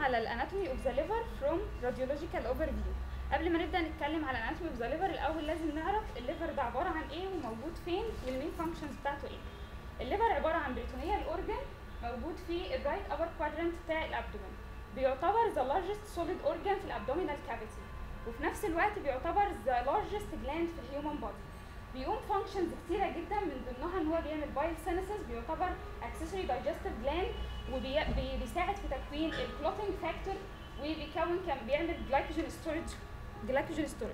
على الاناتومي اوف ذا ليفر فروم راديولوجيكال اوفر فيو قبل ما نبدا نتكلم على الاناتومي اوف ذا ليفر الاول لازم نعرف الليفر ده عباره عن ايه وموجود فين والمين فانكشنز بتاعته ايه الليفر عباره عن بريتونيال اورجان موجود في الرايت ابر كوادرنت بتاع الابدومين بيعتبر ذا لارجست سوليد اورجان في الابدومينال كافيتي وفي نفس الوقت بيعتبر ذا لارجست جلاند في الهيومن بودي بيقوم فانكشنز كتيره جدا من ضمنها ان هو بيعمل بايل سينسز بيعتبر اكسسوري دايجستيف جلاند وبيساعد في تكوين الكلوتينج فاكتور وبيكون كان بيعمل جلايكوجين ستورج جلايكوجين ستورج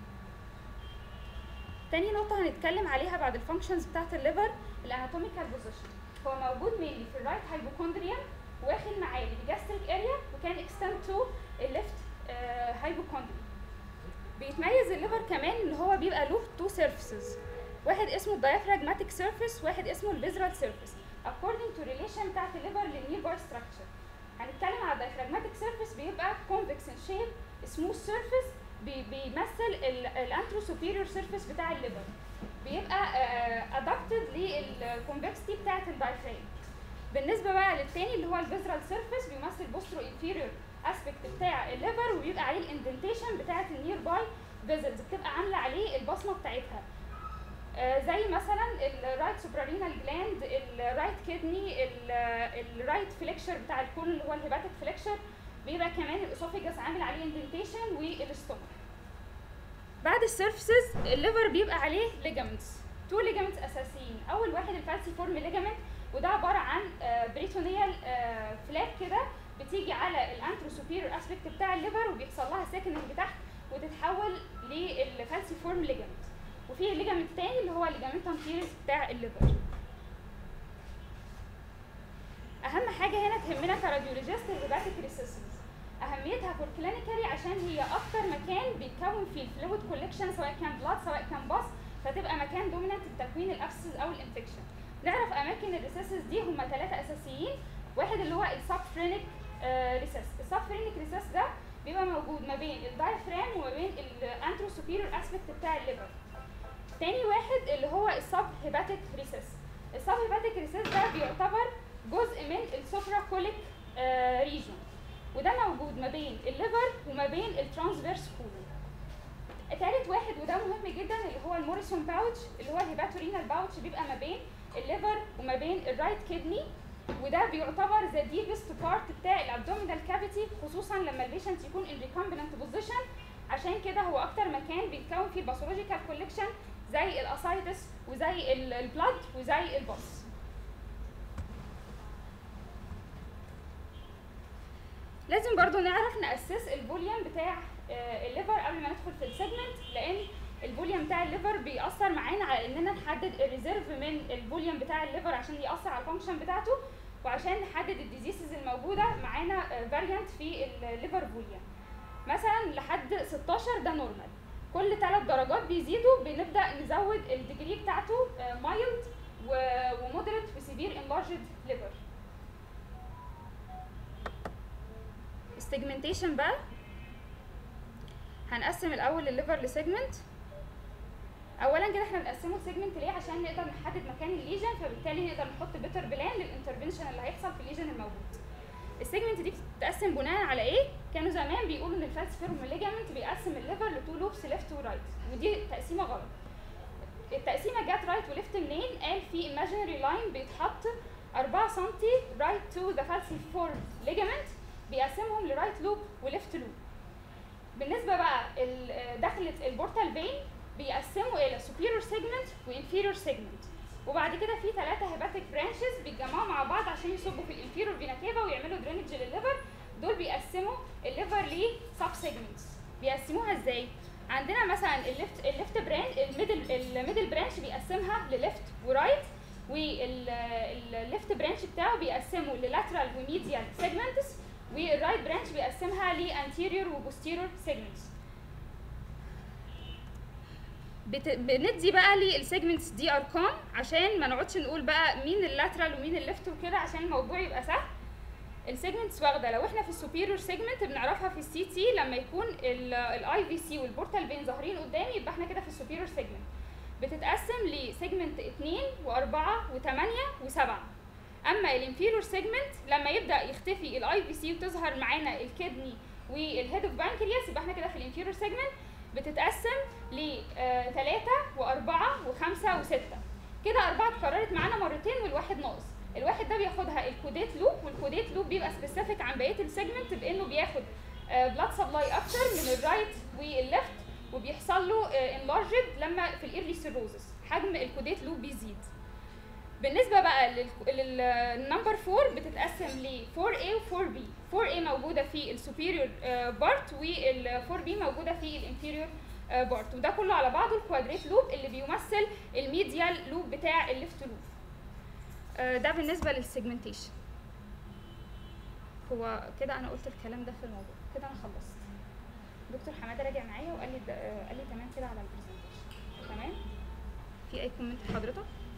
تاني نقطة هنتكلم عليها بعد الفانكشنز بتاعت الليفر الاناتوميكال بوزيشن هو موجود مينلي في الرايت هايبوكوندريا واخد معاه الجاستريك اريا وكان اكستند تو الليفت هايبوكوندريا بيتميز الليفر كمان ان هو بيبقى له تو سيرفيسز واحد اسمه الدايفراجماتيك سيرفيس واحد اسمه الفيزرال سيرفيس according to relation بتاعت الليفر للنير باي ستراكشر هنتكلم على الدايفراجماتيك سيرفيس بيبقى convex in shape سموث سيرفيس بيمثل الانترو سوبيريور سيرفيس بتاع الليفر بيبقى ادابتد للكونفكستي بتاعت الدايفرام بالنسبه بقى للتاني اللي هو الفيزرال سيرفيس بيمثل بوسترو انفيريور اسبكت بتاع الليفر وبيبقى عليه الاندنتيشن بتاعت النير باي فيزلز بتبقى عامله عليه البصمه بتاعتها آه زي مثلا الرايت سوبرارينال جلاند الرايت كدني الرايت فليكشر بتاع الكون اللي هو الهيباتيك فليكشر بيبقى كمان الاسوفيجاس عامل عليه اندنتيشن والاستومك بعد السيرفيسز الليفر بيبقى عليه ليجامنتس تو ليجامنتس اساسيين اول واحد الفالسي فورم ليجامنت وده عباره عن آه بريتونيال آه فلاك كده بتيجي على الانترو سوبيريور اسبكت بتاع الليفر وبيحصل لها سيكننج تحت وتتحول للفالسي فورم ليجامنت وفي ليجامنت تاني اللي هو الليجامنتم تيرس بتاع الليفر اهم حاجه هنا تهمنا كراديولوجيست الهيباتيك ريسيسز اهميتها فور كلينيكالي عشان هي اكتر مكان بيتكون فيه الفلويد كولكشن سواء كان بلاد سواء كان باص فتبقى مكان دومينانت لتكوين الابسس او الانفكشن نعرف اماكن الريسيسز دي هم ثلاثه اساسيين واحد اللي هو السبفرينيك ريسيس السبفرينيك ريسيس ده بيبقى موجود ما بين الدايفرام وما بين الانترو سوبيريور اسبكت بتاع الليفر تاني واحد اللي هو السب هيباتيك ريسيس السب هيباتيك ريسيس ده بيعتبر جزء من السوبرا كوليك ريجون وده موجود ما بين الليفر وما بين الترانسفيرس كولون تالت واحد وده مهم جدا اللي هو الموريسون باوتش اللي هو الهيباتورينال باوتش بيبقى ما بين الليفر وما بين الرايت كدني وده بيعتبر ذا ديبست بارت بتاع الابدومينال كافيتي خصوصا لما البيشنت يكون ان ريكومبيننت بوزيشن عشان كده هو اكتر مكان بيتكون فيه الباثولوجيكال كولكشن زي الاسايتس وزي البلاد وزي البص لازم برضو نعرف نأسس الفوليوم بتاع الليفر قبل ما ندخل في السيجمنت لان الفوليوم بتاع الليفر بيأثر معانا على اننا نحدد الريزيرف من الفوليوم بتاع الليفر عشان يأثر على الفانكشن بتاعته وعشان نحدد الديزيسز الموجوده معانا فاريانت في الليفر فوليوم مثلا لحد 16 ده نورمال كل ثلاث درجات بيزيدوا بنبدا نزود الديجري بتاعته مايلد ومودريت وسيفير انلارجد ليفر السيجمنتيشن بقى هنقسم الاول الليفر لسيجمنت اولا كده احنا بنقسمه سيجمنت ليه عشان نقدر نحدد مكان الليجن فبالتالي نقدر نحط بيتر بلان للانترفنشن اللي هيحصل في الليجن الموجود السيجمنت دي بتتقسم بناء على ايه كانوا زمان بيقولوا ان الفالسفيرم ليجامنت بيقسم الليفر لتو لوبس ليفت ورايت ودي تقسيمه غلط التقسيمه جت رايت وليفت منين قال في ايماجينري لاين بيتحط 4 سم رايت تو ذا فالسيفورم ليجامنت بيقسمهم لرايت لوب وليفت لوب بالنسبه بقى دخلت البورتال فين بيقسموا الى superior segment وانفيريور segment وبعد كده في ثلاثه هيباتيك برانشز بيتجمعوا مع بعض عشان يصبوا في الانفيريور فينا كيفا ويعملوا درينج للليفر دول بيقسموا الليفر ل سب سيجمنتس بيقسموها ازاي عندنا مثلا الليفت الليفت برانش الميدل الميدل برانش بيقسمها لليفت ورايت والليفت برانش بتاعه بيقسمه للاترال وميديال سيجمنتس والرايت برانش بيقسمها لانتيريور وبوستيريور سيجمنتس بت... بندي بقى للسيجمنتس دي ارقام عشان ما نقعدش نقول بقى مين اللاترال ومين الليفت وكده عشان الموضوع يبقى سهل السيجمنتس واخده لو احنا في السوبيريور سيجمنت بنعرفها في السي تي لما يكون الاي في سي والبورتال فين ظاهرين قدامي يبقى احنا كده في السوبيريور سيجمنت بتتقسم لسيجمنت 2 و4 و8 و7 اما الانفيرور سيجمنت لما يبدا يختفي الاي في سي وتظهر معانا الكدني والهيد اوف بانكرياس يبقى احنا كده في الانفيرور سيجمنت بتتقسم ل 3 و4 و5 و6 كده أربعة اتكررت معانا مرتين والواحد ناقص الواحد ده بياخدها الكوديت لوب والكوديت لوب بيبقى سبيسيفيك عن بقيه السيجمنت بانه بياخد بلاد سبلاي اكتر من الرايت والليفت وبيحصل له انلارجد لما في الايرلي سيروزس حجم الكوديت لوب بيزيد بالنسبه بقى للنمبر 4 بتتقسم ل 4A و 4B 4A موجوده في السوبيريور بارت وال 4B موجوده في الانفيريور بارت وده كله على بعضه الكوادريت لوب اللي بيمثل الميديال لوب بتاع الليفت لوب آه، ده بالنسبه للسيجمنتيشن هو كده انا قلت الكلام ده في الموضوع كده انا خلصت دكتور حماده راجع معايا وقال لي ده- آه، قال لي تمام كده على البرزنتيشن تمام في اي كومنت حضرتك